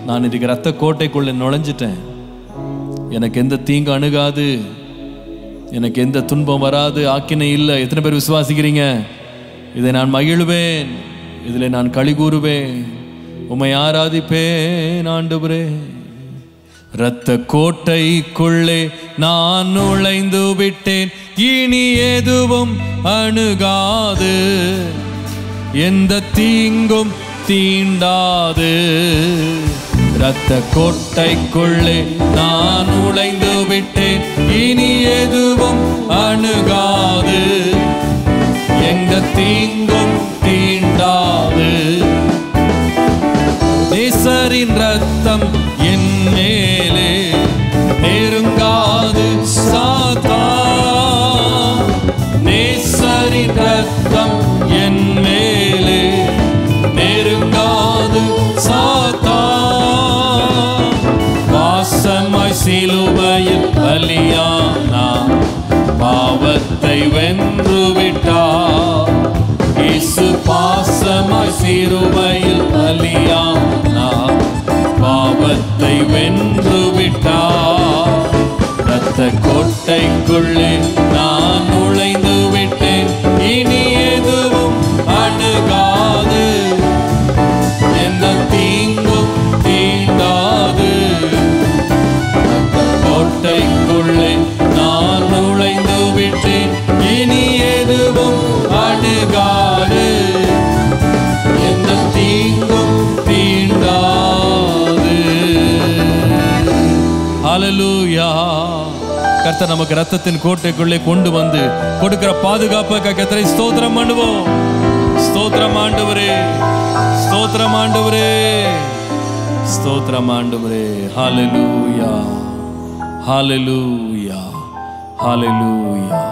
நான் இதுக்கு ரத்த கோட்டைக்குள்ள நுழைஞ்சிட்டேன் எனக்கு எந்த தீங்கு அணுகாது எனக்கு எந்த துன்பம் வராது ஆக்கினை இல்லை எத்தனை பேர் விசுவாசிக்கிறீங்க இதை நான் மகிழ்வேன் இதில் நான் களி கூறுவேன் உம்மை ஆராதிப்பேன் ஆண்டவரே இரத்த கோட்டைக்குள்ளே நான் நுழைந்து விட்டேன் இனி எதுவும் அணுகாது எந்த தீங்கும் தீண்டாது இரத்த கோட்டைக்குள்ளே நான் நுழைந்து விட்டேன் இனி எதுவும் அணுகாது எந்த தீங்கும் தீண்டாது நேசரின் ரத்தம் என் மேலே நெருங்காது சாத்தா நேசரின் ரத்தம் என் மேலே நெருங்காது சாத்தா வாசமாய் சிலுவையில் பலியானா பாவத்தை வென்று விட்டார் இயேசு பாசமாய் சிறுவையில் பலியானா பாவத்தை வென்று விட்டார் ரத்த கோட்டைக்குள்ளே நான் நுழைந்து விட்டேன் இனி எதுவும் அணுகாது எந்த தீங்கும் தீண்டாது ரத்த கோட்டைக்குள்ளே நான் நுழைந்து விட்டேன் இனி எதுவும் அணுகாது எந்த தீங்கும் தீண்டாது ஹalleluya கர்த்தர் நமக்கு ரத்தத்தின் கோட்டைக்குள்ளே கொண்டு வந்து கொடுக்கிற பாதுகாப்புக்காக கர்த்தரை ஸ்தோத்திரம் பண்ணுவோம் ஸ்தோத்திரம் ஆண்டவரே ஸ்தோத்திரம் ஆண்டவரே ஸ்தோத்திரம் ஆண்டவரே ஹalleluya ஹalleluya ஹalleluya